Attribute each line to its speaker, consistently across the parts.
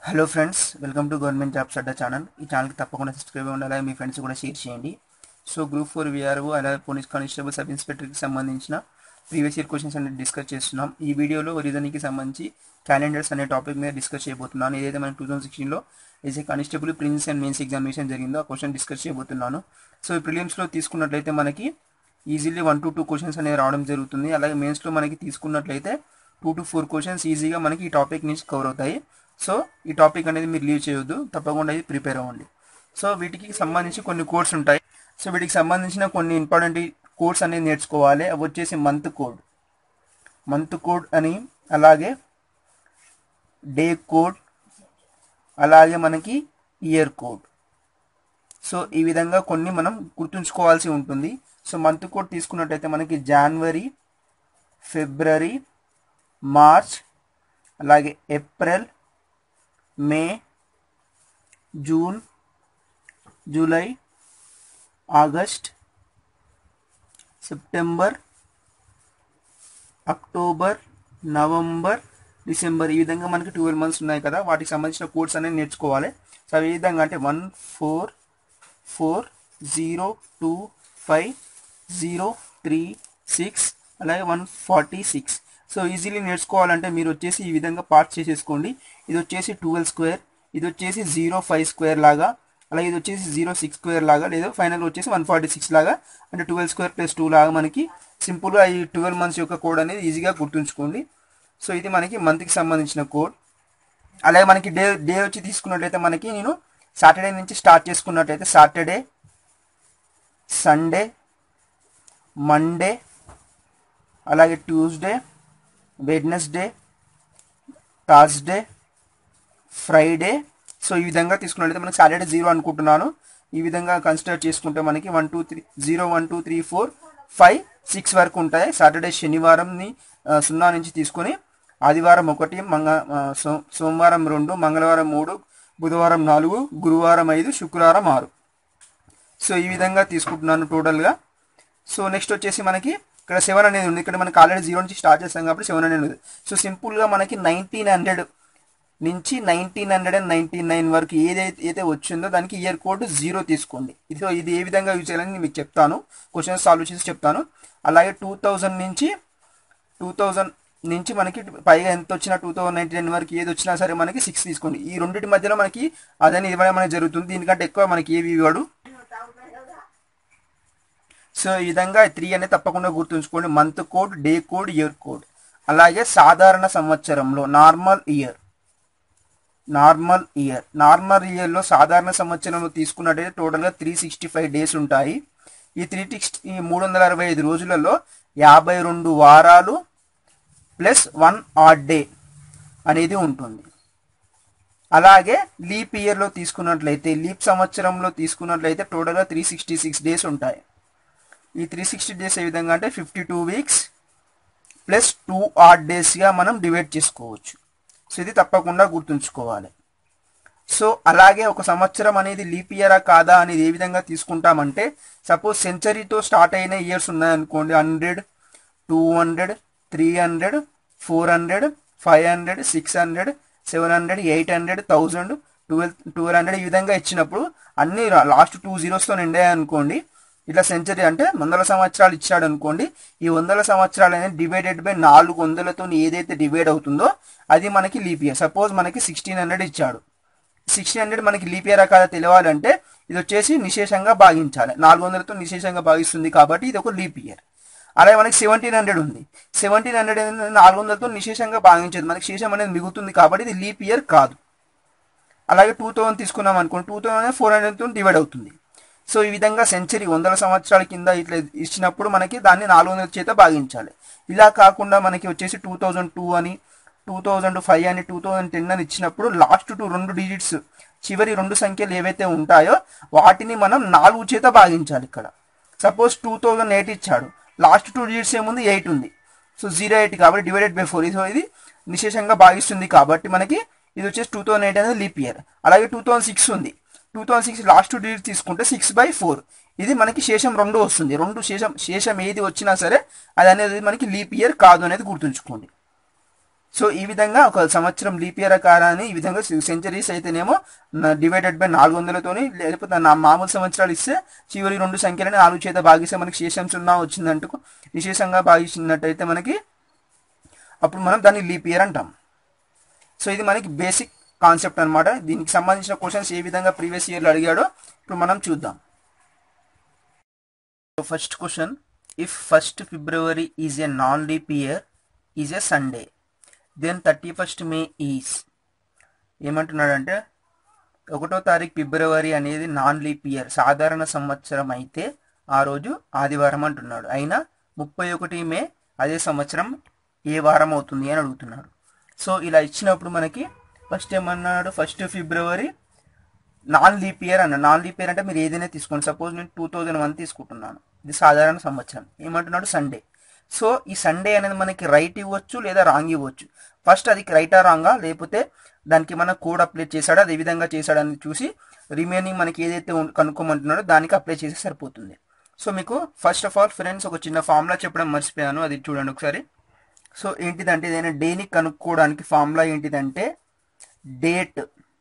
Speaker 1: hello friends welcome to government jobs Adda channel ఈ ఛానల్కి తప్పకుండా సబ్స్క్రైబ్ అవ్వండి అలాగే మీ ఫ్రెండ్స్ కూడా షేర్ చేయండి సో గ్రూప్ ఫోర్ విఆర్ఓ అలాగే పోలీస్ కానిస్టేబుల్ సబ్ ఇన్స్పెక్టర్కి సంబంధించిన ప్రీవియస్ ఇయర్ క్వశ్చన్స్ అనేది డిస్కస్ చేస్తున్నాం ఈ వీడియోలో రీజనింగ్కి సంబంధించి క్యాలెండర్స్ అనే టాపిక్ మీద డిస్కస్ చేయబోతున్నాను ఏదైతే మన టూ థౌసండ్ సిక్స్టీన్లో ఏసే constable prelims and mains examination జరిగిందో ఆ క్వశ్చన్ డిస్కస్ చేయబోతున్నాను సో ఈ ప్రిలిమ్స్లో తీసుకున్నట్లయితే మనకి easily one to two questions అనేది రావడం జరుగుతుంది అలాగే మెయిన్స్లో మనకి తీసుకున్నట్లయితే టూ టు ఫోర్ క్వశ్చన్స్ ఈజీగా మనకి ఈ టాపిక్ నుంచి కవర్ అవుతాయి సో ఈ టాపిక్ అనేది మీరు లీవ్ చేయొద్దు తప్పకుండా ఇది ప్రిపేర్ అవ్వండి సో వీటికి సంబంధించి కొన్ని కోడ్స్ ఉంటాయి సో వీటికి సంబంధించిన కొన్ని ఇంపార్టెంట్ కోడ్స్ అనేది నేర్చుకోవాలి అవి వచ్చేసి మంత్ కోడ్ మంత్ కోడ్ అని అలాగే డే కోడ్ అలాగే మనకి ఇయర్ కోడ్ సో ఈ విధంగా కొన్ని మనం గుర్తుంచుకోవాల్సి ఉంటుంది సో మంత్ కోడ్ తీసుకున్నట్టయితే మనకి జనవరి ఫిబ్రవరి మార్చ్ అలాగే April May June July August September October November December ఈ విధంగా మనకి ట్వెల్వ్ మంత్స్ ఉన్నాయి కదా వాటికి సంబంధించిన కోడ్స్ అనేది నేర్చుకోవాలి సో అవి ఏ విధంగా అంటే one four four zero two five zero three six అలాగే one forty six so easily నేర్చుకోవాలంటే మీరు వచ్చేసి ఈ విధంగా పార్ట్ చేసేసుకోండి ఇది వచ్చేసి ట్వెల్వ్ స్క్వేర్ ఇది వచ్చేసి జీరో ఫైవ్ స్క్వేర్ లాగా అలాగే ఇది వచ్చేసి జీరో సిక్స్ స్క్వేర్ లాగా లేదా ఫైనల్ వచ్చేసి వన్ ఫార్టీ సిక్స్ లాగా అంటే ట్వెల్వ్ స్క్వేర్ ప్లస్ టూ లాగా మనకి సింపుల్గా ఈ ట్వెల్వ్ మంత్స్ యొక్క కోడ్ అనేది ఈజీగా గుర్తుంచుకోండి సో ఇది మనకి మంత్కి సంబంధించిన కోడ్ అలాగే మనకి డే డే వచ్చి తీసుకున్నట్లయితే మనకి నేను సాటర్డే నుంచి స్టార్ట్ చేసుకున్నట్లయితే సాటర్డే సండే మండే అలాగే Tuesday Wednesday Thursday Friday so ఈ విధంగా తీసుకున్నట్లయితే మనకి సాటర్డే జీరో అనుకుంటున్నాను ఈ విధంగా కన్సిడర్ చేసుకుంటే మనకి one two three zero one two three four five six వరకు ఉంటాయి సాటర్డే శనివారంని ఆ, సున్నా నుంచి తీసుకొని ఆదివారం ఒకటి మంగ ఆ, సో సోమవారం రెండు మంగళవారం మూడు బుధవారం నాలుగు గురువారం ఐదు శుక్రవారం ఆరు సో ఈ విధంగా తీసుకుంటున్నాను టోటల్గా సో నెక్స్ట్ వచ్చేసి మనకి ఇక్కడ సెవెన్ అనేది ఉంది ఇక్కడ మనకి ఆల్రెడీ జీరో నుంచి స్టార్ట్ చేస్తాం కాబట్టి సెవెన్ అనేది ఉంది సో సింపుల్గా మనకి నైన్టీన్ హండ్రెడ్ నుంచి nineteen hundred and ninety nine వరకు ఏదైతే అయితే వచ్చిందో దానికి ఇయర్ కోడ్ జీరో తీసుకోండి ఇది సో ఇది ఏ విధంగా యూజ్ చేయాలని నేను మీకు చెప్తాను క్వశ్చన్స్ సాల్వ్ చేసి చెప్తాను అలాగే టూ థౌజండ్ నుంచి టూ థౌజండ్ నుంచి మనకి పైగా ఎంత వచ్చినా టూ థౌసండ్ నైన్టీ నైన్ వరకు ఏది వచ్చినా సరే మనకి సిక్స్ తీసుకోండి ఈ రెండింటి మధ్యలో మనకి అదని ఇవ్వడం అనేది జరుగుతుంది దీనికంటే ఎక్కువ మనకి ఏవి ఇవ్వడు సో ఈ విధంగా త్రీ అనేది తప్పకుండా గుర్తుంచుకోండి month code day code year code అలాగే సాధారణ సంవత్సరంలో normal year normal year normal ఇయర్లో సాధారణ సంవత్సరంలో తీసుకున్నట్టయితే టోటల్గా త్రీ సిక్స్టీ ఫైవ్ డేస్ ఉంటాయి ఈ త్రీ సిక్స్టీ ఈ మూడు వందల అరవై ఐదు రోజులలో యాభై రెండు వారాలు ప్లస్ వన్ ఆడ్ డే అనేది ఉంటుంది అలాగే లీప్ ఇయర్లో తీసుకున్నట్లయితే లీప్ సంవత్సరంలో తీసుకున్నట్లయితే టోటల్గా త్రీ సిక్స్టీ సిక్స్ డేస్ ఉంటాయి ఈ త్రీ సిక్స్టీ డేస్ ఏ విధంగా అంటే fifty two weeks plus two odd డేస్గా మనం డివైడ్ చేసుకోవచ్చు సో ఇది తప్పకుండా గుర్తుంచుకోవాలి సో అలాగే ఒక సంవత్సరం అనేది లీప్ ఇయరా కాదా అనేది ఏ విధంగా తీసుకుంటామంటే సపోజ్ సెంచరీతో స్టార్ట్ అయిన ఇయర్స్ ఉన్నాయనుకోండి hundred two hundred three hundred four hundred five hundred six hundred seven hundred eight hundred thousand twelve twelve hundred ఈ విధంగా ఇచ్చినప్పుడు అన్ని లాస్ట్ టూ జీరోస్తో నిండాయి అనుకోండి ఇట్లా సెంచరీ అంటే వందల సంవత్సరాలు ఇచ్చాడు అనుకోండి ఈ వందల సంవత్సరాలు అనేది డివైడెడ్ బై నాలుగు వందలతో ఏదైతే డివైడ్ అవుతుందో అది మనకి లీప్ ఇయర్ సపోజ్ మనకి సిక్స్టీన్ హండ్రెడ్ ఇచ్చాడు సిక్స్టీన్ హండ్రెడ్ మనకి లీప్ ఇయర్ కాదా తెలియాలంటే ఇది వచ్చేసి నిశేషంగా భాగించాలి నాలుగు వందలతో నిశేషంగా భాగిస్తుంది కాబట్టి ఇది ఒక లీప్ ఇయర్ అలాగే మనకి సెవెంటీన్ హండ్రెడ్ ఉంది సెవెంటీన్ హండ్రెడ్ అనేది నాలుగు వందలతో నిశేషంగా భాగించదు మనకి శేషం అనేది మిగులుతుంది కాబట్టి ఇది లీప్ ఇయర్ కాదు అలాగే టూ థౌసండ్ తీసుకున్నాం అనుకోండి టూ థౌసండ్ ఫోర్ హండ్రెడ్తో డివైడ్ అవుతుంది సో ఈ విధంగా సెంచరీ వందల సంవత్సరాల కింద ఇట్లా ఇచ్చినప్పుడు మనకి దాన్ని నాలుగు వందల చేత భాగించాలి ఇలా కాకుండా మనకి వచ్చేసి టూ థౌజండ్ టూ అని టూ థౌజండ్ ఫైవ్ అని టూ థౌజండ్ టెన్ అని ఇచ్చినప్పుడు లాస్ట్ టూ రెండు డిజిట్స్ చివరి రెండు సంఖ్యలు ఏవైతే ఉంటాయో వాటిని మనం నాలుగు చేత భాగించాలి ఇక్కడ సపోజ్ టూ థౌజండ్ ఎయిట్ ఇచ్చాడు లాస్ట్ టూ డిజిట్స్ ఏముంది ఎయిట్ ఉంది సో జీరో ఎయిట్ కాబట్టి డివైడెడ్ బై ఫోర్ సో ఇది నిశేషంగా భాగిస్తుంది కాబట్టి మనకి ఇది వచ్చేసి టూ థౌసండ్ ఎయిట్ అనేది లీప్ ఇయర్ అలాగే టూ థౌసండ్ సిక్స్ ఉంది two thousand six last two digit తీసుకుంటే సిక్స్ బై ఫోర్ ఇది మనకి శేషం రెండు వస్తుంది రెండు శేషం శేషం ఏది వచ్చినా సరే అది అనేది మనకి లీప్ ఇయర్ కాదు అనేది గుర్తుంచుకోండి సో ఈ విధంగా ఒక సంవత్సరం లీప్ ఇయర్ కారాన్ని ఈ విధంగా సెంచరీస్ అయితేనేమో డివైడెడ్ బై నాలుగు వందలతోని లేకపోతే నా మామూలు సంవత్సరాలు ఇస్తే చివరి రెండు సంఖ్యలని నాలుగు చేత భాగిస్తే మనకి శేషం సున్నా వచ్చిందంటూ విశేషంగా భాగించినట్టయితే మనకి అప్పుడు మనం దాన్ని లీప్ ఇయర్ అంటాం సో ఇది మనకి బేసిక్ కాన్సెప్ట్ అన్నమాట దీనికి సంబంధించిన క్వశ్చన్స్ ఏ విధంగా ప్రీవియస్ ఇయర్లో అడిగాడో ఇప్పుడు మనం చూద్దాం first question if first February is a non leap year is a Sunday then thirty first May is ఏమంటున్నాడంటే ఒకటో తారీఖు ఫిబ్రవరి అనేది నాన్ లీప్ ఇయర్ సాధారణ సంవత్సరం అయితే ఆ రోజు ఆదివారం అంటున్నాడు అయినా ముప్పై ఒకటి మే అదే సంవత్సరం ఏ వారం అవుతుంది అని అడుగుతున్నాడు సో ఇలా ఇచ్చినప్పుడు మనకి ఫస్ట్ ఏమన్నాడు first February non leap year అన్న నాన్ లీప్ ఇయర్ అంటే మీరు ఏదైనా తీసుకోండి సపోజ్ నేను టూ థౌజండ్ వన్ తీసుకుంటున్నాను ఇది సాధారణ సంవత్సరం ఏమంటున్నాడు సండే సో ఈ సండే అనేది మనకి రైట్ ఇవ్వచ్చు లేదా రాంగ్ ఇవ్వచ్చు ఫస్ట్ అది రైటా రాంగా లేకపోతే దానికి మన కోడ్ అప్లై చేశాడో అది ఏ విధంగా చేశాడని చూసి రిమైనింగ్ మనకి ఏదైతే ఉం- కనుక్కోమంటున్నాడో దానికి అప్లై చేస్తే సరిపోతుంది సో మీకు ఫస్ట్ ఆఫ్ ఆల్ ఫ్రెండ్స్ ఒక చిన్న ఫార్ములా చెప్పడం మర్చిపోయాను అది చూడండి ఒకసారి సో ఏంటిదంటే ఏదైనా డేని కనుక్కోవడానికి ఫార్ములా ఏంటిదంటే డేట్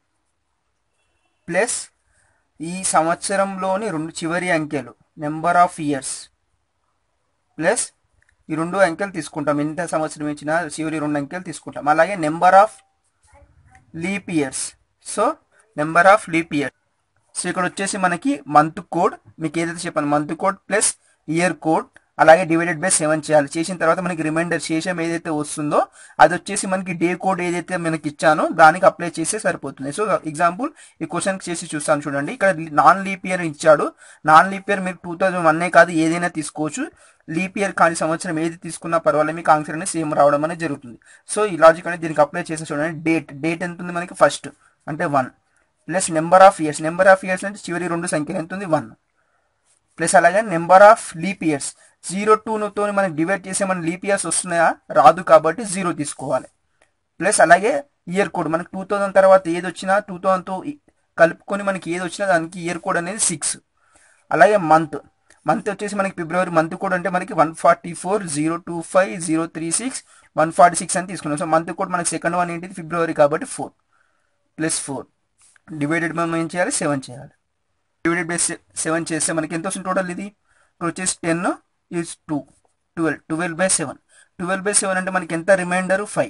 Speaker 1: ప్లస్ ఈ సంవత్సరంలోని రెండు చివరి అంకెలు నెంబర్ ఆఫ్ ఇయర్స్ ప్లస్ ఈ రెండు అంకెలు తీసుకుంటాం ఎంత సంవత్సరం ఇచ్చినా చివరి రెండు అంకెలు తీసుకుంటాం అలాగే number of leap years so number of leap year so ఇక్కడ వచ్చేసి మనకి మంత్ కోడ్ మీకు ఏదైతే చెప్పాను month code plus year code అలాగే డివైడెడ్ బై సెవెన్ చేయాలి చేసిన తర్వాత మనకి రిమైండర్ శేషం ఏదైతే వస్తుందో అది వచ్చేసి మనకి డే కోడ్ ఏదైతే మనకి ఇచ్చానో దానికి అప్లై చేస్తే సరిపోతుంది సో ఎగ్జాంపుల్ ఈ క్వశ్చన్ చేసి చూస్తాను చూడండి ఇక్కడ నాన్ లీప్ ఇయర్ ఇచ్చాడు నాన్ లీప్ ఇయర్ మీరు టూ థౌజండ్ వన్నే కాదు ఏదైనా తీసుకోవచ్చు లీప్ ఇయర్ కాని సంవత్సరం ఏది తీసుకున్నా పర్వాలేదు మీకు ఆన్సర్ అనేది సేమ్ రావడం అనేది జరుగుతుంది సో ఈ లాజిక్ అనేది దీనికి అప్లై చేసి చూడండి డేట్ డేట్ ఎంత ఉంది మనకి ఫస్ట్ అంటే one plus number of years number of years అంటే చివరి రెండు సంఖ్యలు ఎంత ఉంది వన్ ప్లస్ అలాగే number of leap years zero టూతో మనం డివైడ్ చేసే మన లీప్ ఇయర్స్ వస్తున్నాయా రాదు కాబట్టి జీరో తీసుకోవాలి ప్లస్ అలాగే ఇయర్ కోడ్ మనకి టూ థౌజండ్ తర్వాత ఏది వచ్చినా టూ థౌజండ్తో కలుపుకొని మనకి ఏది వచ్చినా దానికి ఇయర్ కోడ్ అనేది సిక్స్ అలాగే మంత్ మంత్ వచ్చేసి మనకి ఫిబ్రవరి మంత్ కోడ్ అంటే మనకి one forty four zero two five zero three six one forty six అని తీసుకున్నాం సో మంత్ కోడ్ మనకి సెకండ్ వన్ ఏంటిది ఫిబ్రవరి కాబట్టి ఫోర్ ప్లస్ ఫోర్ డివైడెడ్ మనం ఏం చేయాలి సెవెన్ చేయాలి డివైడెడ్ బై సెవెన్ చేస్తే మనకి ఎంత వస్తుంది టోటల్ ఇది ఇక్కడ వచ్చేసి ten is two twelve twelve by seven twelve by seven అంటే మనకి ఎంత రిమైండర్ ఫైవ్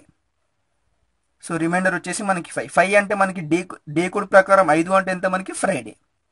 Speaker 1: సో రిమైండర్ వచ్చేసి మనకి ఫైవ్ ఫైవ్ అంటే మనకి డే డే కోడ్ ప్రకారం ఐదు అంటే ఎంత మనకి ఫ్రైడే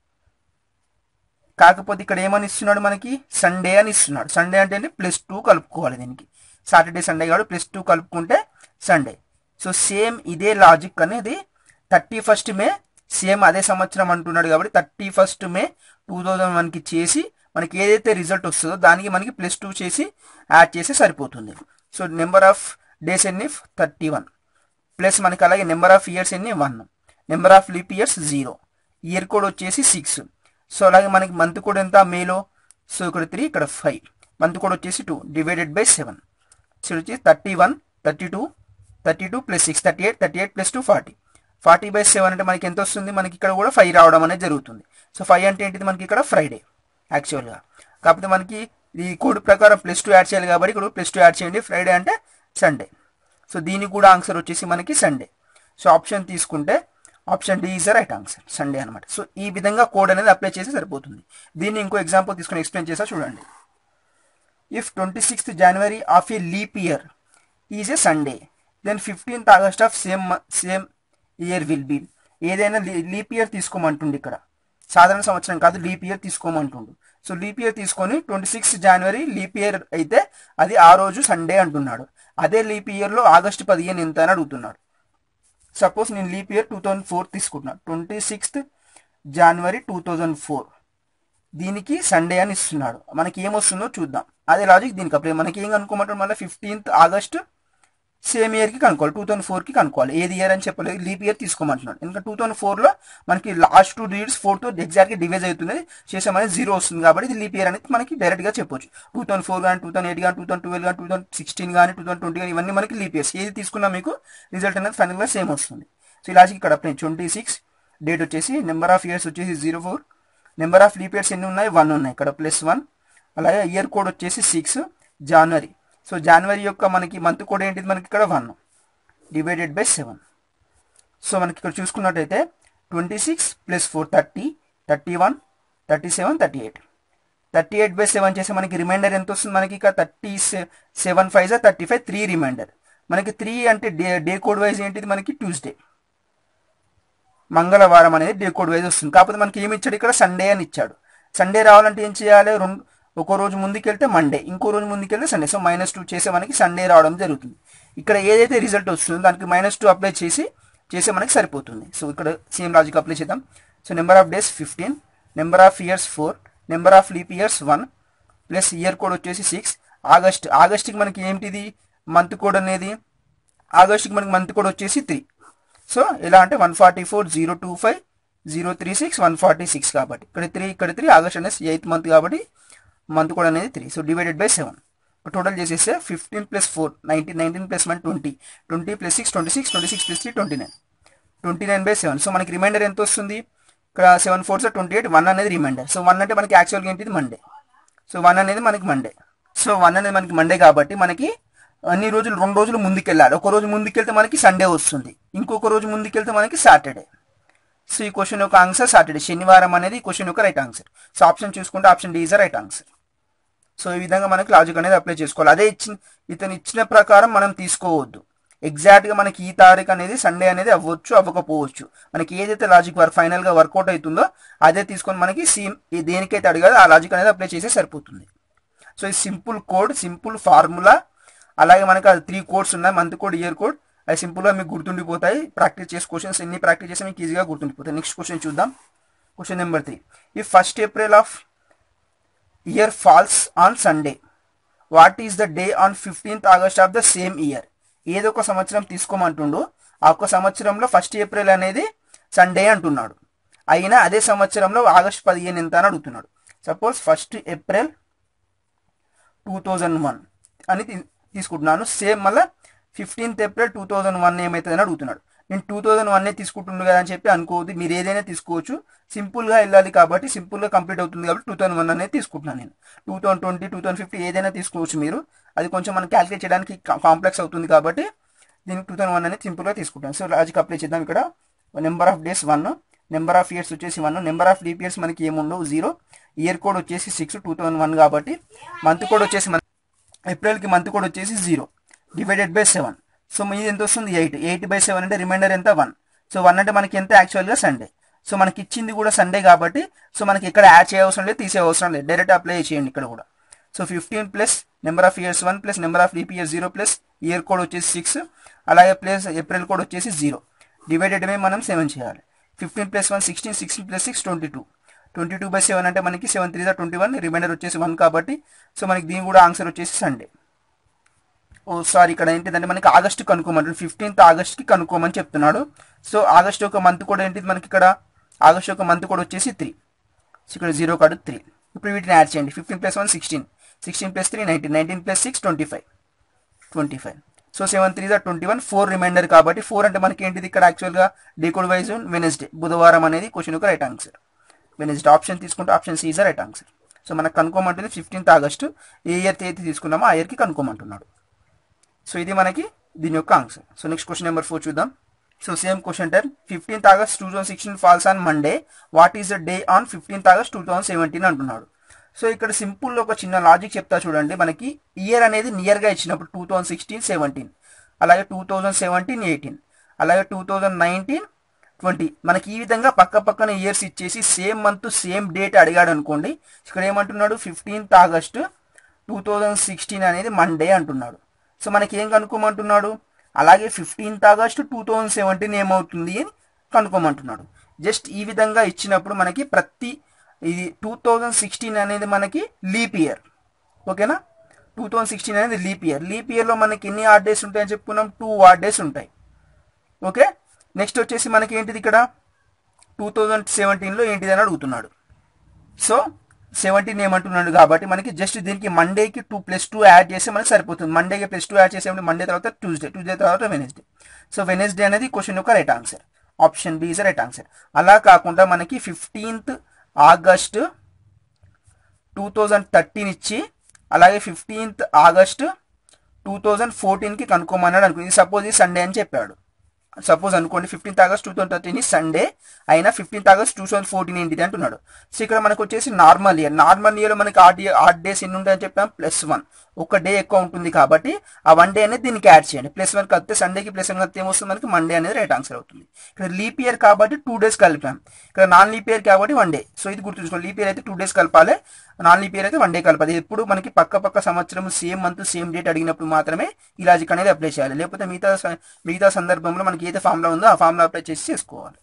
Speaker 1: కాకపోతే ఇక్కడ ఏమని ఇస్తున్నాడు మనకి సండే అని ఇస్తున్నాడు సండే అంటే ఏంటి ప్లస్ టూ కలుపుకోవాలి దీనికి సాటర్డే సండే కాబట్టి ప్లస్ టూ కలుపుకుంటే సండే సో సేమ్ ఇదే లాజిక్ అనేది థర్టీ ఫస్ట్ మే సేమ్ అదే సంవత్సరం అంటున్నాడు కాబట్టి thirty first May two thousand వన్కి చేసి మనకి ఏదైతే రిజల్ట్ వస్తుందో దానికి మనకి ప్లస్ టూ చేసి యాడ్ చేసి సరిపోతుంది సో నెంబర్ ఆఫ్ డేస్ ఎన్ని థర్టీ వన్ ప్లస్ మనకి అలాగే నెంబర్ ఆఫ్ ఇయర్స్ ఎన్ని one number of leap years zero year code వచ్చేసి సిక్స్ సో అలాగే మనకి మంత్ కోడ్ ఎంత మేలో సో ఇక్కడ త్రీ ఇక్కడ ఫైవ్ మంత్ కోడ్ వచ్చేసి two divided by seven so వచ్చి thirty one thirty two thirty two plus six thirty eight thirty eight plus two forty forty by seven అంటే మనకి ఎంత వస్తుంది మనకి ఇక్కడ కూడా ఫైవ్ రావడం అనేది జరుగుతుంది సో ఫైవ్ అంటే ఏంటిది మనకి ఇక్కడ ఫ్రైడే యాక్చువల్గా కాకపోతే మనకి ఈ కోడ్ ప్రకారం ప్లస్ టూ యాడ్ చేయాలి కాబట్టి ఇక్కడ ప్లస్ టూ యాడ్ చేయండి ఫ్రైడే అంటే సండే సో దీనికి కూడా ఆన్సర్ వచ్చేసి మనకి సండే సో ఆప్షన్ తీసుకుంటే option D is the right answer Sunday అనమాట సో ఈ విధంగా కోడ్ అనేది అప్లై చేసి సరిపోతుంది దీన్ని ఇంకో ఎగ్జాంపుల్ తీసుకొని ఎక్స్ప్లెయిన్ చేసా చూడండి if twenty sixth January of a leap year is a Sunday then fifteenth August of same same year will be ఏదైనా లీప్ ఇయర్ తీసుకోమంటుండు ఇక్కడ సాధారణ సంవత్సరం కాదు లీప్ ఇయర్ తీసుకోమంటుండు సో లీప్ ఇయర్ తీసుకొని twenty six January leap year అయితే అది ఆ రోజు సండే అంటున్నాడు అదే లీప్ ఇయర్లో ఆగస్టు పదిహేను ఎంత అని అడుగుతున్నాడు సపోజ్ నేను leap year two thousand four తీసుకుంటున్నాను twenty sixth January two thousand four దీనికి సండే అని ఇస్తున్నాడు మనకి ఏమొస్తుందో చూద్దాం అదే లాజిక్ దీనికి అప్పుడు మనకి ఏం కనుక్కోమంటాడు మళ్ళీ ఫిఫ్టీన్త్ ఆగస్ట్ సేమ్ ఇయర్కి కనుక్కోవాలి టూ థౌసండ్ ఫోర్కి కనుక్కోవాలి ఏది ఇయర్ అని చెప్పలేదు లీప్ ఇయర్ తీసుకోమంటున్నాడు ఇంకా టూ థౌసండ్ ఫోర్లో మనకి లాస్ట్ టూ డిజిట్స్ ఫోర్తో ఎగ్జాక్ట్గా డివైజ్ అవుతుంది చేసాం అనేది జీరో వస్తుంది కాబట్టి ఇది లీప్ ఇయర్ అనేది మనకి డైరెక్ట్గా చెప్పొచ్చు టూ థౌసండ్ ఫోర్ కానీ టూ థౌసండ్ ఎయిట్ కానీ టూ థౌసండ్ ట్వెల్వ్ కానీ టూ థౌసండ్ సిక్స్టీన్ కానీ టూ థౌసండ్ ట్వంటీ కానీ ఇవన్నీ మనకి లీప్ ఇయర్స్ ఏది తీసుకున్నా మీకు రిజల్ట్ అనేది ఫైనల్గా సేమ్ వస్తుంది సో ఈ లాజిక్ ఇక్కడ అప్లై ట్వంటీ సిక్స్ డేట్ వచ్చేసి నెంబర్ ఆఫ్ ఇయర్స్ వచ్చేసి zero four number of leap years ఎన్ని ఉన్నాయి వన్ ఉన్నాయి ఇక్కడ ప్లస్ వన్ అలాగే ఇయర్ కోడ్ వచ్చేసి సిక్స్ జనవరి సో జనవరి యొక్క మనకి మంత్ కోడ్ ఏంటిది మనకి ఇక్కడ one divided by seven so మనకి ఇక్కడ చూసుకున్నట్టయితే twenty six plus four thirty thirty one thirty seven thirty eight thirty eight by seven చేస్తే మనకి రిమైండర్ ఎంత వస్తుంది మనకి ఇక థర్టీ సెవెన్ ఫైవ్ జా థర్టీ ఫైవ్ త్రీ రిమైండర్ మనకి త్రీ అంటే డే డే కోడ్ వైజ్ ఏంటిది మనకి ట్యూస్డే మంగళవారం అనేది డే కోడ్ వైజ్ వస్తుంది కాకపోతే మనకి ఏమి ఇచ్చాడు ఇక్కడ సండే అని ఇచ్చాడు సండే రావాలంటే ఏం చేయాలి రెండు ఒక రోజు ముందుకెళ్తే మండే ఇంకో రోజు ముందుకెళ్తే సండే సో మైనస్ టూ చేసే మనకి సండే రావడం జరుగుతుంది ఇక్కడ ఏదైతే రిజల్ట్ వస్తుందో దానికి మైనస్ టూ అప్లై చేసి చేసే మనకి సరిపోతుంది సో ఇక్కడ సేమ్ లాజిక్ అప్లై చేద్దాం so number of days fifteen number of years four number of leap years one plus year code వచ్చేసి సిక్స్ ఆగస్ట్ ఆగస్ట్కి మనకి ఏంటిది మంత్ కోడ్ అనేది ఆగస్ట్కి మనకి మంత్ కోడ్ వచ్చేసి త్రీ సో ఎలా అంటే one forty four zero two five zero three six one forty six కాబట్టి ఇక్కడ త్రీ ఇక్కడ త్రీ ఆగస్ట్ అనేది ఎయిత్ మంత్ కాబట్టి మంత్ కోడ్ అనేది three so divided by seven total చేసేస్తే fifteen plus four nineteen nineteen plus one twenty twenty plus six twenty six twenty six plus three twenty nine twenty nine by seven so మనకి remainder ఎంత వస్తుంది ఇక్కడ seven four sir twenty eight one అనేది remainder so one అంటే మనకి యాక్చువల్గా ఏంటిది Monday so one అనేది మనకి మండే సో వన్ అనేది మనకి మండే కాబట్టి మనకి అన్ని రోజులు రెండు రోజులు ముందుకెళ్ళాలి ఒక రోజు ముందుకెళ్తే మనకి సండే వస్తుంది ఇంకొక రోజు ముందుకెళ్తే మనకి సాటర్డే సో ఈ క్వశ్చన్ యొక్క ఆన్సర్ సాటర్డే శనివారం అనేది ఈ క్వశ్చన్ యొక్క రైట్ ఆన్సర్ సో ఆప్షన్ చూసుకుంటే option D is right answer so ఈ విధంగా మనకి లాజిక్ అనేది అప్లై చేసుకోవాలి అదే ఇచ్చిన ఇతను ఇచ్చిన ప్రకారం మనం తీసుకోవద్దు ఎగ్జాక్ట్గా మనకి ఈ తారీఖు అనేది సండే అనేది అవ్వచ్చు అవ్వకపోవచ్చు మనకి ఏదైతే లాజిక్ వర్క్ ఫైనల్గా వర్కౌట్ అవుతుందో అదే తీసుకొని మనకి సేమ్ దేనికైతే అడిగాదో ఆ లాజిక్ అనేది అప్లై చేసే సరిపోతుంది సో ఈ సింపుల్ కోడ్ సింపుల్ ఫార్ములా అలాగే మనకి అది త్రీ కోడ్స్ ఉన్నాయి మంత్ కోడ్ ఇయర్ కోడ్ అవి సింపుల్గా మీకు గుర్తుండిపోతాయి ప్రాక్టీస్ చేసే క్వశ్చన్స్ ఎన్ని ప్రాక్టీస్ చేస్తే మీకు ఈజీగా గుర్తుండిపోతాయి నెక్స్ట్ క్వశ్చన్ చూద్దాం క్వశ్చన్ నెంబర్ త్రీ ఈ first April of year falls on Sunday what is the day on fifteenth August of the same year ఏదో ఒక సంవత్సరం తీసుకోమంటుండు ఆ ఒక్క సంవత్సరంలో ఫస్ట్ ఏప్రిల్ అనేది సండే అంటున్నాడు అయినా అదే సంవత్సరంలో ఆగస్ట్ పదిహేను ఎంత అని అడుగుతున్నాడు suppose first April two thousand one అని తీ- తీసుకుంటున్నాను సేమ్ మళ్ళీ fifteenth April two thousand one ఏమవుతుందని అడుగుతున్నాడు నేను టూ థౌజండ్ వన్నే తీసుకుంటుండు కదా అని చెప్పి అనుకోవద్దు మీరు ఏదైనా తీసుకోవచ్చు సింపుల్గా వెళ్ళాలి కాబట్టి సింపుల్గా కంప్లీట్ అవుతుంది కాబట్టి టూ థౌసండ్ వన్ అనేది తీసుకుంటున్నాను నేను two thousand twenty two thousand fifty ఏదైనా తీసుకోవచ్చు మీరు అది కొంచెం మనం క్యాలిక్యులేట్ చేయడానికి కాంప్లెక్స్ అవుతుంది కాబట్టి దీనికి టూ థౌసండ్ వన్ అనేది సింపుల్గా తీసుకుంటాను సో లాజిక్ అప్లై చేద్దాం ఇక్కడ number of days one number of years వచ్చేసి one number of leap years మనకి ఏముండవు జీరో ఇయర్ కోడ్ వచ్చేసి సిక్స్ టూ థౌసండ్ వన్ కాబట్టి మంత్ కోడ్ వచ్చేసి మన ఏప్రిల్కి మంత్ కోడ్ వచ్చేసి zero divided by seven so మీది ఎంత వస్తుంది ఎయిట్ ఎయిట్ బై సెవెన్ అంటే రిమైండర్ ఎంత వన్ సో వన్ అంటే మనకి ఎంత యాక్చువల్గా సండే సో మనకి ఇచ్చింది కూడా సండే కాబట్టి సో మనకి ఇక్కడ యాడ్ చేయవసరం లేదు తీసే అవసరం లేదు డైరెక్ట్ అప్లై చేయండి ఇక్కడ కూడా so fifteen plus number of years one plus number of leap years zero plus year code వచ్చేసి సిక్స్ అలాగే ప్లస్ ఏప్రిల్ కోడ్ వచ్చేసి జీరో డివైడెడ్ బై మనం సెవెన్ చేయాలి fifteen plus one sixteen sixteen plus six twenty two twenty two by seven అంటే మనకి seven three twenty one remainder వచ్చేసి one కాబట్టి so మనకి దీని కూడా ఆన్సర్ వచ్చేసి సండే ఓ సారీ ఇక్కడ ఏంటిదంటే మనకి ఆగస్ట్ కనుక్కోమంటాడు ఫిఫ్టీన్త్ ఆగస్ట్కి కనుక్కోమని చెప్తున్నాడు సో ఆగస్ట్ ఒక మంత్ కూడా ఏంటిది మనకి ఇక్కడ ఆగస్ట్ ఒక మంత్ కూడా వచ్చేసి త్రీ సో ఇక్కడ జీరో కాదు త్రీ ఇప్పుడు వీటిని యాడ్ చేయండి fifteen plus one sixteen sixteen plus three nineteen nineteen plus six twenty five twenty five so seven three twenty one four remainder కాబట్టి ఫోర్ అంటే మనకి ఏంటిది ఇక్కడ యాక్చువల్గా డేకోడ్ వైజ్ వెనస్డే బుధవారం అనేది క్వశ్చన్ యొక్క రైట్ ఆన్సర్ వెనస్డే ఆప్షన్ తీసుకుంటే option C is right answer so మనకు కనుక్కోమంటుంది ఫిఫ్టీన్త్ ఆగస్టు ఏ ఇయర్ అయితే తీసుకున్నామో ఆ ఇయర్కి కనుక్కోమంటున్నాడు సో ఇది మనకి దీని యొక్క answer so next question number four చూద్దాం so same question ten fifteenth August two thousand sixteen falls on Monday what is the day on fifteenth August two thousand seventeen అంటున్నాడు సో ఇక్కడ సింపుల్ ఒక చిన్న logic చెప్తా చూడండి మనకి year అనేది నియర్గా ఇచ్చినప్పుడు టూ థౌసండ్ సిక్స్టీన్ సెవెంటీన్ అలాగే టూ థౌసండ్ సెవెంటీన్ ఎయిటీన్ అలాగే టూ థౌసండ్ నైన్టీన్ ట్వంటీ మనకి ఈ విధంగా పక్క పక్కన ఇయర్స్ ఇచ్చేసి సేమ్ మంత్ సేమ్ డేట్ అడిగాడు అనుకోండి ఇక్కడ ఏమంటున్నాడు fifteenth August two thousand sixteen అనేది మండే అంటున్నాడు సో మనకి ఏం కనుక్కోమంటున్నాడు అలాగే fifteenth August two thousand seventeen ఏమవుతుంది అని కనుక్కోమంటున్నాడు జస్ట్ ఈ విధంగా ఇచ్చినప్పుడు మనకి ప్రతి ఇది టూ థౌజండ్ సిక్స్టీన్ అనేది మనకి లీప్ ఇయర్ ఓకేనా టూ థౌజండ్ సిక్స్టీన్ అనేది లీప్ ఇయర్ లీప్ ఇయర్లో మనకి ఎన్ని ఆర్ డేస్ ఉంటాయని చెప్పుకున్నాం టూ ఆర్ డేస్ ఉంటాయి ఓకే నెక్స్ట్ వచ్చేసి మనకి ఏంటిది ఇక్కడ టూ థౌజండ్ సెవెంటీన్లో ఏంటిది అని అడుగుతున్నాడు సో సెవెంటీన్ ఏమంటున్నాడు కాబట్టి మనకి జస్ట్ దీనికి మండేకి టూ ప్లస్ టూ యాడ్ చేస్తే మనకి సరిపోతుంది మండేకి ప్లస్ టూ యాడ్ చేసే మండే తర్వాత ట్యూస్డే ట్యూస్డే తర్వాత వెనస్డే సో వెనస్డే అనేది క్వశ్చన్ యొక్క right answer option B is right answer అలా కాకుండా మనకి fifteenth August two thousand thirteen ఇచ్చి అలాగే ఫిఫ్టీన్త్ ఆగస్ట్ టూ థౌజండ్ ఫోర్టీన్కి కనుక్కోమన్నాడు అనుకో ఇది సపోజ్ ఇది సండే అని చెప్పాడు సపోజ్ అనుకోండి fifteenth August two thousand thirteen Sunday అయినా fifteenth August two thousand fourteen ఏంటిది అంటున్నాడు సో ఇక్కడ మనకు వచ్చేసి నార్మల్ ఇయర్ నార్మల్ ఇయర్లో మనకి ఆర్ట్ ఆర్ట్ డేస్ ఎన్ని ఉంటాయని చెప్పాం ప్లస్ వన్ ఒక డే ఎక్కువ ఉంటుంది కాబట్టి ఆ వన్ డే అనేది దీనికి యాడ్ చేయండి ప్లస్ వన్ కలిపితే సండేకి ప్లస్ వన్ కలిపితే ఏమొస్తుంది మనకి మండే అనేది రైట్ ఆన్సర్ అవుతుంది ఇక్కడ లీప్ ఇయర్ కాబట్టి టూ డేస్ కలిపాం ఇక్కడ నాన్ లీప్ ఇయర్ కాబట్టి వన్ డే సో ఇది గుర్తుంచుకోండి లీప్ ఇయర్ అయితే టూ డేస్ కలపాలి నాన్ లీప్ ఇయర్ అయితే వన్ డే కలపాలి ఎప్పుడు మనకి పక్క పక్క సంవత్సరం సేమ్ మంత్ సేమ్ డేట్ అడిగినప్పుడు మాత్రమే ఈ లాజిక్ అనేది అప్లై చేయాలి లేకపోతే మిగతా స- మిగతా సందర్భంలో మనకి ఏదైతే ఫార్ములా ఉందో ఆ ఫార్ములా అప్లై చేసి చేసుకోవాలి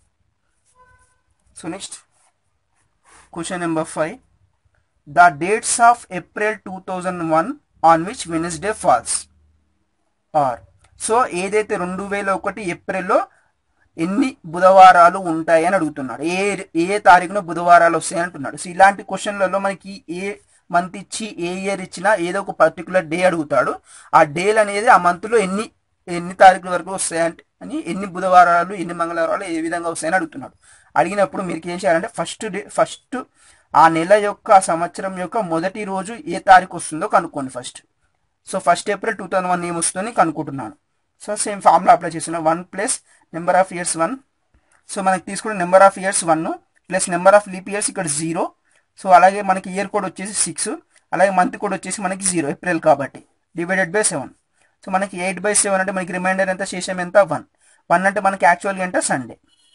Speaker 1: so next question number five the dates of April two thousand one on which Wednesday falls are so ఏదైతే రెండు వేల ఒకటి ఏప్రిల్లో ఎన్ని బుధవారాలు ఉంటాయి అని అడుగుతున్నాడు ఏ ఏ తారీఖున బుధవారాలు వస్తాయి అంటున్నాడు సో ఇలాంటి క్వశ్చన్లలో మనకి ఏ మంత్ ఇచ్చి ఏ ఇయర్ ఇచ్చినా ఏదో ఒక పర్టికులర్ డే అడుగుతాడు ఆ డేలు అనేది ఆ మంత్లో ఎన్ని ఎన్ని తారీఖుల వరకు వస్తాయంటే అని ఎన్ని బుధవారాలు ఎన్ని మంగళవారాలు ఏ విధంగా వస్తాయని అడుగుతున్నాడు అడిగినప్పుడు మీరు ఏం చేయాలంటే ఫస్ట్ డే ఫస్ట్ ఆ నెల యొక్క ఆ సంవత్సరం యొక్క మొదటి రోజు ఏ తారీఖు వస్తుందో కనుక్కోండి first so first April two thousand one ఏమొస్తుందని కనుక్కుంటున్నాను సో సేమ్ ఫార్ములా అప్లై చేస్తున్నాను one plus number of years one so మనకి తీసుకున్న number of years one plus number of leap years ఇక్కడ జీరో సో అలాగే మనకి ఇయర్ కోడ్ వచ్చేసి six అలాగే మంత్ కోడ్ వచ్చేసి మనకి జీరో ఏప్రిల్ కాబట్టి డివైడెడ్ బై సెవెన్ సో మనకి ఎయిట్ బై సెవెన్ అంటే మనకి రిమైండర్ ఎంత శేషం ఎంత వన్ వన్ అంటే మనకి యాక్చువల్గా ఎంత సండే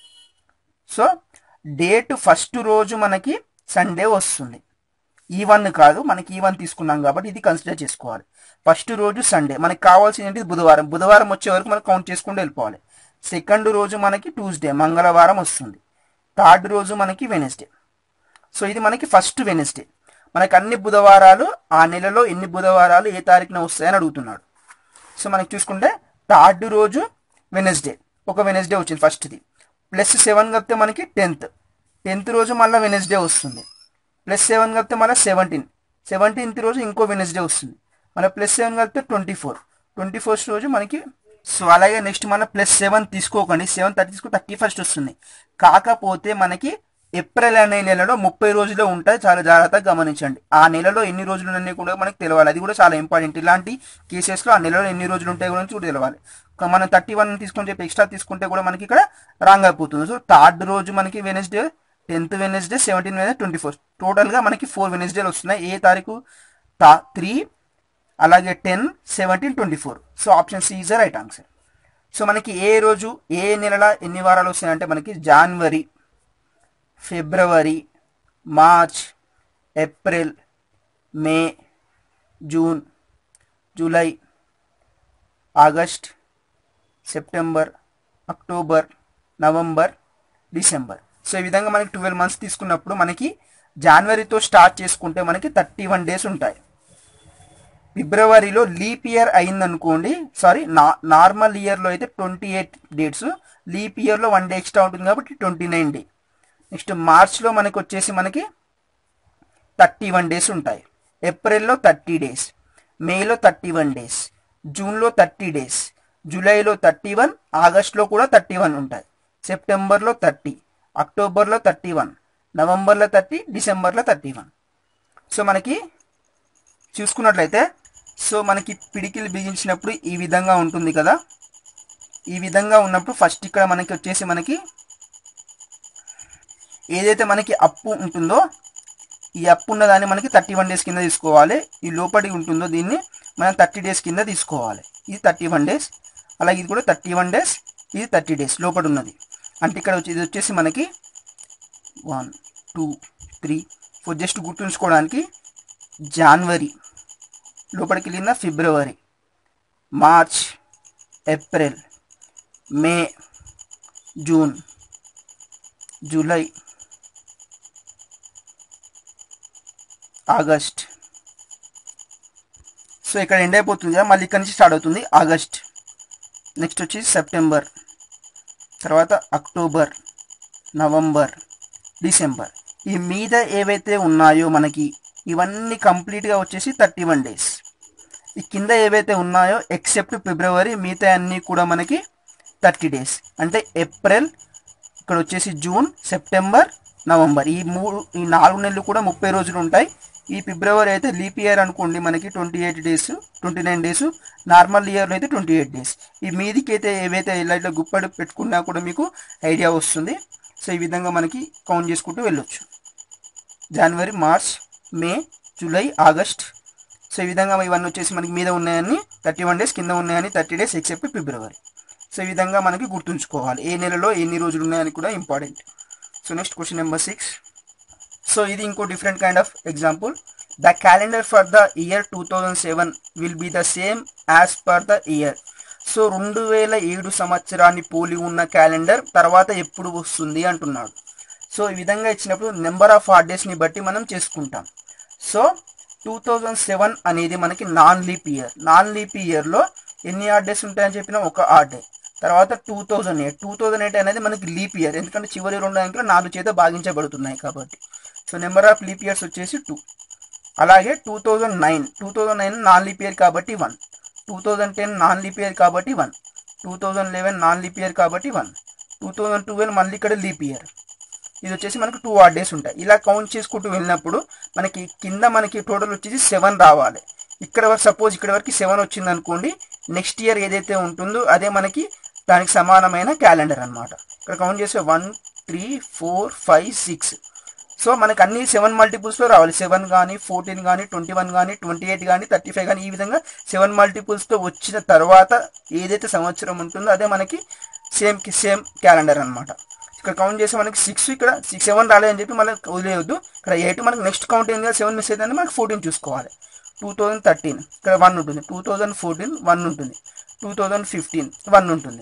Speaker 1: సో డేట్ ఫస్ట్ రోజు మనకి సండే వస్తుంది ఈ వన్ కాదు మనకి ఈ వన్ తీసుకున్నాం కాబట్టి ఇది కన్సిడర్ చేసుకోవాలి ఫస్ట్ రోజు సండే మనకి కావాల్సింది ఏంటి బుధవారం బుధవారం వచ్చే వరకు మనం కౌంట్ చేసుకుంటూ వెళ్ళిపోవాలి సెకండ్ రోజు మనకి ట్యూస్డే మంగళవారం వస్తుంది థర్డ్ రోజు మనకి వెనస్డే సో ఇది మనకి ఫస్ట్ వెనస్డే మనకి అన్ని బుధవారాలు ఆ నెలలో ఎన్ని బుధవారాలు ఏ తారీఖున వస్తాయని అడుగుతున్నాడు సో మనకి చూసుకుంటే థర్డ్ రోజు వెనస్డే ఒక వెనస్డే వచ్చింది ఫస్ట్ది ప్లస్ సెవెన్ కలిపితే మనకి టెన్త్ టెన్త్ రోజు మళ్ళీ వెనస్డే వస్తుంది ప్లస్ సెవెన్ కలిపితే మళ్ళీ సెవెంటీన్ సెవెంటీన్త్ రోజు ఇంకో వెనస్డే వస్తుంది మళ్ళీ ప్లస్ సెవెన్ కలిపితే ట్వంటీ ఫోర్ ట్వంటీ ఫస్ట్ రోజు మనకి సో అలాగే నెక్స్ట్ మళ్ళీ ప్లస్ సెవెన్ తీసుకోకండి సెవెన్ థర్టీ తీసుకో థర్టీ ఫస్ట్ వస్తుంది కాకపోతే మనకి ఏప్రిల్ అనే నెలలో ముప్పై రోజులే ఉంటాయి చాలా జాగ్రత్తగా గమనించండి ఆ నెలలో ఎన్ని రోజులు ఉన్నాయి కూడా మనకి తెలియాలి అది కూడా చాలా ఇంపార్టెంట్ ఇలాంటి కేసెస్లో ఆ నెలలో ఎన్ని రోజులు ఉంటాయి గురించి కూడా తెలియాలి ఒక మనం థర్టీ వన్ తీసుకొని చెప్పి ఎక్స్ట్రా తీసుకుంటే కూడా మనకి ఇక్కడ రాంగ్ అయిపోతుంది సో థర్డ్ రోజు మనకి Wednesday tenth Wednesday seventeen Wednesday twenty four టోటల్గా మనకి ఫోర్ వెనస్డేలు వస్తున్నాయి ఏ తారీఖు తా త్రీ అలాగే ten seventeen twenty four so option C is the right answer so మనకి ఏ రోజు ఏ నెలలో ఎన్ని వారాలు వస్తాయంటే మనకి జనవరి ఫిబ్రవరి March April May June July August September October November December so ఈ విధంగా మనకి ట్వెల్వ్ మంత్స్ తీసుకున్నప్పుడు మనకి జనవరితో స్టార్ట్ చేసుకుంటే మనకి థర్టీ వన్ డేస్ ఉంటాయి ఫిబ్రవరిలో లీప్ ఇయర్ అయిందనుకోండి సారీ నా నార్మల్ ఇయర్లో అయితే ట్వంటీ ఎయిట్ డేట్స్ లీప్ ఇయర్లో వన్ డే ఎక్స్ట్రా ఉంటుంది కాబట్టి ట్వంటీ నైన్ డే నెక్స్ట్ మార్చ్లో మనకి వచ్చేసి మనకి థర్టీ వన్ డేస్ ఉంటాయి ఏప్రిల్లో థర్టీ డేస్ మేలో థర్టీ వన్ డేస్ జూన్లో థర్టీ డేస్ జూలైలో థర్టీ వన్ ఆగస్ట్లో కూడా థర్టీ వన్ ఉంటాయి సెప్టెంబర్లో థర్టీ అక్టోబర్లో థర్టీ వన్ నవంబర్లో థర్టీ డిసెంబర్లో థర్టీ వన్ సో మనకి చూసుకున్నట్లయితే సో మనకి పిడికిలు బిగించినప్పుడు ఈ విధంగా ఉంటుంది కదా ఈ విధంగా ఉన్నప్పుడు ఫస్ట్ ఇక్కడ మనకి వచ్చేసి మనకి ఏదైతే మనకి అప్పు ఉంటుందో ఈ అప్పు ఉన్న దాన్ని మనకి థర్టీ వన్ డేస్ కింద తీసుకోవాలి ఈ లోపలి ఉంటుందో దీన్ని మనం థర్టీ డేస్ కింద తీసుకోవాలి ఇది థర్టీ వన్ డేస్ అలాగే ఇది కూడా థర్టీ వన్ డేస్ ఇది థర్టీ డేస్ లోపల ఉన్నది అంటే ఇక్కడ వచ్చి ఇది వచ్చేసి మనకి one two three four just గుర్తుంచుకోవడానికి జనవరి లోపలికి వెళ్ళిన ఫిబ్రవరి March April May June July August so ఇక్కడ ఎండ్ అయిపోతుంది కదా మళ్ళీ ఇక్కడ నుంచి స్టార్ట్ అవుతుంది ఆగస్ట్ నెక్స్ట్ వచ్చేసి సెప్టెంబర్ తర్వాత అక్టోబర్ నవంబర్ డిసెంబర్ ఈ మీద ఏవైతే ఉన్నాయో మనకి ఇవన్నీ కంప్లీట్గా వచ్చేసి థర్టీ వన్ డేస్ ఈ కింద ఏవైతే ఉన్నాయో ఎక్సెప్ట్ ఫిబ్రవరి మిగతా అన్నీ కూడా మనకి థర్టీ డేస్ అంటే ఏప్రిల్ ఇక్కడ వచ్చేసి జూన్ సెప్టెంబర్ నవంబర్ ఈ మూడు ఈ నాలుగు నెలలు కూడా ముప్పై రోజులు ఉంటాయి ఈ ఫిబ్రవరి అయితే లీప్ ఇయర్ అనుకోండి మనకి twenty eight days twenty nine days normal ఇయర్లో అయితే ట్వంటీ ఎయిట్ డేస్ ఈ మీదికి అయితే ఏవైతే ఇలా ఇట్లా గుప్పడి పెట్టుకున్నా కూడా మీకు ఐడియా వస్తుంది సో ఈ విధంగా మనకి కౌంట్ చేసుకుంటూ వెళ్ళొచ్చు జనవరి March May July August so ఈ విధంగా ఇవన్నీ వచ్చేసి మనకి మీద ఉన్నాయని థర్టీ వన్ డేస్ కింద ఉన్నాయని థర్టీ డేస్ ఎక్సెప్ట్ ఫిబ్రవరి సో ఈ విధంగా మనకి గుర్తుంచుకోవాలి ఏ నెలలో ఎన్ని రోజులు ఉన్నాయని కూడా important so next question number six so ఇది ఇంకో different kind of example the calendar for the year two thousand seven will be the same as per the year so రెండు వేల ఏడు సంవత్సరాన్ని పోలి ఉన్న క్యాలెండర్ తర్వాత ఎప్పుడు వస్తుంది అంటున్నాడు సో ఈ విధంగా ఇచ్చినప్పుడు నెంబర్ ఆఫ్ హార్డ్ డేస్ని బట్టి మనం చేసుకుంటాం సో టూ థౌజండ్ సెవెన్ అనేది మనకి non leap year non leap ఇయర్లో ఎన్ని హార్డ్ డేస్ ఉంటాయని చెప్పిన ఒక హార్డ్ డే తర్వాత two thousand eight two thousand eight అనేది మనకి లీప్ ఇయర్ ఎందుకంటే చివరి రెండు అంకెలు నాలుగు చేత భాగించబడుతున్నాయి కాబట్టి so number of leap years వచ్చేసి టూ అలాగే two thousand nine two thousand nine non leap year కాబట్టి one two thousand ten non leap year కాబట్టి one two thousand eleven non leap year కాబట్టి వన్ టూ థౌజండ్ ట్వెల్వ్ మళ్ళీ ఇక్కడ leap year ఇది వచ్చేసి మనకు టూ హార్డ్ డేస్ ఉంటాయి ఇలా కౌంట్ చేసుకుంటూ వెళ్ళినప్పుడు మనకి కింద మనకి టోటల్ వచ్చేసి సెవెన్ రావాలి ఇక్కడ వరకు సపోజ్ ఇక్కడ వరకు సెవెన్ వచ్చింది అనుకోండి నెక్స్ట్ ఇయర్ ఏదైతే ఉంటుందో అదే మనకి దానికి సమానమైన క్యాలెండర్ అన్నమాట ఇక్కడ కౌంట్ చేస్తే one three four five six so మనకి అన్ని సెవెన్ మల్టిపుల్స్లో రావాలి సెవెన్ కానీ ఫోర్టీన్ కానీ ట్వంటీ వన్ కానీ ట్వంటీ ఎయిట్ కానీ థర్టీ ఫైవ్ కానీ ఈ విధంగా సెవెన్ మల్టిపుల్స్తో వచ్చిన తర్వాత ఏదైతే సంవత్సరం ఉంటుందో అదే మనకి సేమ్ సేమ్ క్యాలెండర్ అన్నమాట ఇక్కడ కౌంట్ చేస్తే మనకి సిక్స్ ఇక్కడ సిక్స్ సెవెన్ రాలేదని చెప్పి మనకి వదిలేయొద్దు ఇక్కడ ఎయిట్ మనకి నెక్స్ట్ కౌంట్ ఏంది కదా సెవెన్ మిస్ అయితే మనకి ఫోర్టీన్ చూసుకోవాలి టూ థౌజండ్ థర్టీన్ ఇక్కడ వన్ ఉంటుంది టూ థౌజండ్ ఫోర్టీన్ వన్ ఉంటుంది టూ థౌజండ్ ఫిఫ్టీన్ వన్ ఉంటుంది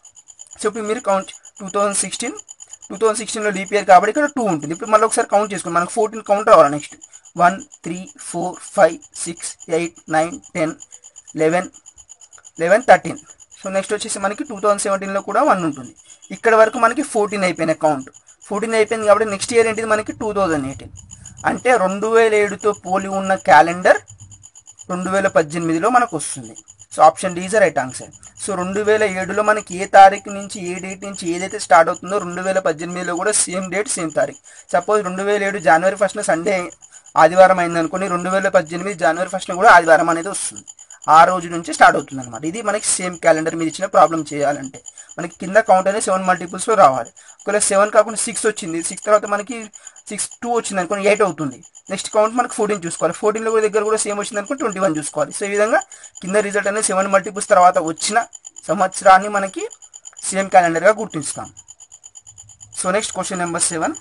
Speaker 1: సో ఇప్పుడు మీరు count two thousand sixteen two thousand సిక్స్టీన్లో లీప్ ఇయర్ కాబట్టి ఇక్కడ టూ ఉంటుంది ఇప్పుడు మళ్ళీ ఒకసారి కౌంట్ చేసుకోండి మనకు ఫోర్టీన్ కౌంట్ రావాలి next one three four five six eight nine ten eleven eleven thirteen so next వచ్చేసి మనకి టూ థౌజండ్ సెవెంటీన్లో కూడా వన్ ఉంటుంది ఇక్కడ వరకు మనకి ఫోర్టీన్ అయిపోయిన కౌంట్ ఫోర్టీన్ అయిపోయింది కాబట్టి నెక్స్ట్ ఇయర్ ఏంటిది మనకి టూ థౌజండ్ ఎయిటీన్ అంటే రెండు వేల ఏడుతో పోలి ఉన్న క్యాలెండర్ రెండు వేల పద్దెనిమిదిలో మనకు వస్తుంది so option D is right answer so రెండు వేల ఏడులో మనకి ఏ తారీఖు నుంచి ఏ డేట్ నుంచి ఏదైతే స్టార్ట్ అవుతుందో రెండు వేల పద్దెనిమిదిలో కూడా సేమ్ డేట్ సేమ్ తారీఖు సపోజ్ రెండు వేల ఏడు జనవరి ఫస్ట్న సండే ఆదివారం అయింది అనుకోని రెండు వేల పద్దెనిమిది జనవరి ఫస్ట్న కూడా ఆదివారం అనేది వస్తుంది ఆ రోజు నుంచి స్టార్ట్ అవుతుంది అనమాట ఇది మనకి సేమ్ క్యాలెండర్ మీద ఇచ్చిన ప్రాబ్లం చేయాలంటే మనకి కింద కౌంట్ అనేది సెవెన్ మల్టిపుల్స్లో రావాలి ఒకవేళ సెవెన్ కాకుండా సిక్స్ వచ్చింది సిక్స్ తర్వాత మనకి సిక్స్ టూ వచ్చింది అనుకోని ఎయిట్ అవుతుంది నెక్స్ట్ కౌంట్ మనకి ఫోర్టీన్ చూసుకోవాలి ఫోర్టీన్లో కూడా దగ్గర కూడా సేమ్ వచ్చింది అనుకో ట్వంటీ వన్ చూసుకోవాలి సో ఈ విధంగా కింద రిజల్ట్ అనేది సెవెన్ మల్టిపుల్స్ తర్వాత వచ్చిన సంవత్సరాన్ని మనకి సేమ్ క్యాలెండర్గా గుర్తిస్తాం so next question number seven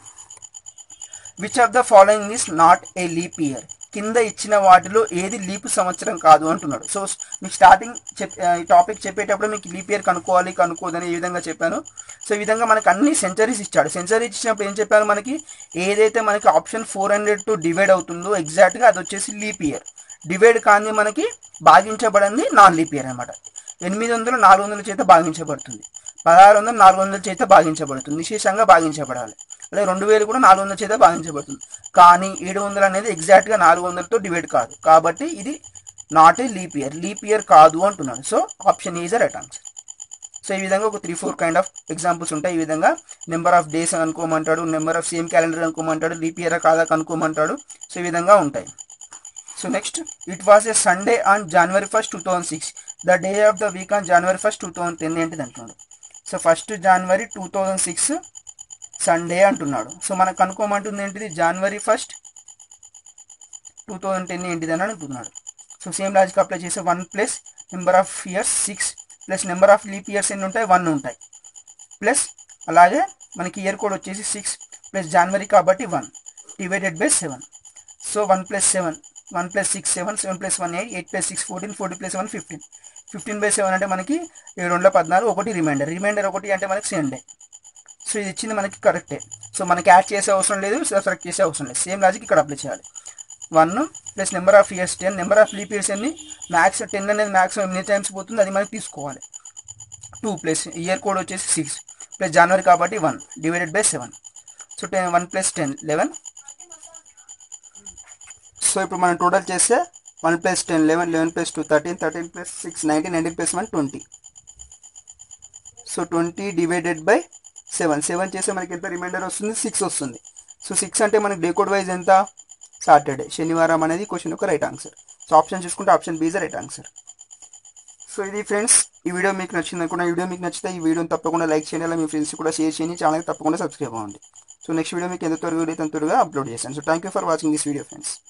Speaker 1: which of the following is not a leap year కింద ఇచ్చిన వాటిలో ఏది లీప్ సంవత్సరం కాదు అంటున్నాడు సో మీకు స్టార్టింగ్ చెప్ ఈ టాపిక్ చెప్పేటప్పుడు మీకు లీప్ ఇయర్ కనుక్కోవాలి కనుక్కోదని ఈ విధంగా చెప్పాను సో ఈ విధంగా మనకి అన్ని సెంచరీస్ ఇచ్చాడు సెంచరీస్ ఇచ్చినప్పుడు ఏం చెప్పాను మనకి ఏదైతే మనకి option four hundred to divide అవుతుందో ఎగ్జాక్ట్గా అది వచ్చేసి లీప్ ఇయర్ డివైడ్ కానీ మనకి భాగించబడింది నాన్ లీప్ ఇయర్ అనమాట ఎనిమిది వందలు నాలుగు వందల చేత భాగించబడుతుంది పదహారు వందలు నాలుగు వందల చేత భాగించబడుతుంది నిశేషంగా భాగించబడాలి అలాగే రెండు వేలు కూడా నాలుగు వందల చేత భాగించబడుతుంది కానీ ఏడు వందలు అనేది ఎగ్జాక్ట్గా నాలుగు వందలతో డివైడ్ కాదు కాబట్టి ఇది not a leap year leap year కాదు అంటున్నాను so option is right answer so ఈ విధంగా ఒక three four kind of examples ఉంటాయి ఈ విధంగా నెంబర్ ఆఫ్ డేస్ అనుకోమంటాడు నెంబర్ ఆఫ్ సేమ్ క్యాలెండర్ అనుకోమంటాడు లీప్ ఇయర్ కాదా కనుక్కోమంటాడు సో ఈ విధంగా ఉంటాయి so next it was a Sunday on January first two thousand six the day of the week on January first two thousand ten ఏంటిది అంటున్నాడు so first January two thousand six Sunday అంటున్నాడు so మనకు కనుక్కోమంటుంది ఏంటిది January first two thousand ten ఏంటిది అని అంటున్నాడు so same logic apply చేస్తే one plus number of years six plus number of leap years ఎన్ని ఉంటాయి వన్ ఉంటాయి ప్లస్ అలాగే మనకి ఇయర్ కోడ్ వచ్చేసి సిక్స్ ప్లస్ జనవరి కాబట్టి one divided by seven so one plus seven one plus six seven seven plus one eight eight plus six fourteen forty plus one fifteen fifteen by seven అంటే మనకి ఏడు వందల పద్నాలుగు ఒకటి reminder reminder ఒకటి అంటే మనకి సేమ్ డే సో ఇది ఇచ్చింది మనకి కరెక్టే సో మనకి యాడ్ చేసే అవసరం లేదు సెలెక్ట్ చేసే అవసరం లేదు సేమ్ లాజిక్ ఇక్కడ అప్లై చేయాలి one plus number of years ten number of leap years ఎన్ని మ్యాక్స్ టెన్ అనేది మ్యాక్సిమం ఎన్ని టైమ్స్ పోతుంది అది మనకి తీసుకోవాలి టూ ప్లస్ ఇయర్ కోడ్ వచ్చేసి సిక్స్ ప్లస్ జనవరి కాబట్టి one divided by seven so ten one plus ten eleven so ఇప్పుడు మనం టోటల్ చేస్తే one plus ten eleven eleven plus two thirteen thirteen plus six nineteen nineteen plus one twenty so twenty divided by seven seven చేస్తే మనకి ఎంత reminder వస్తుంది six వస్తుంది so six అంటే మనకి డే కోడ్ వైజ్ ఎంత సాటర్డే శనివారం అనేది క్వశ్చన్ యొక్క రైట్ ఆన్సర్ సో ఆప్షన్ చూసుకుంటే option B is right answer so ఇది ఫ్రెండ్స్ ఈ వీడియో మీకు నచ్చింది అనుకున్న ఈ వీడియో మీకు నచ్చితే ఈ వీడియోని తప్పకుండా లైక్ చేయండి అలా మీ ఫ్రెండ్స్ కూడా షేర్ చేయండి ఛానల్కి తప్పకుండా సబ్స్క్రైబ్ అవ్వండి సో నెక్స్ట్ వీడియో మీకు ఎంత త్వరగా వీడియో త్వరగా అప్లోడ్ చేస్తాను so thank you for watching this video friends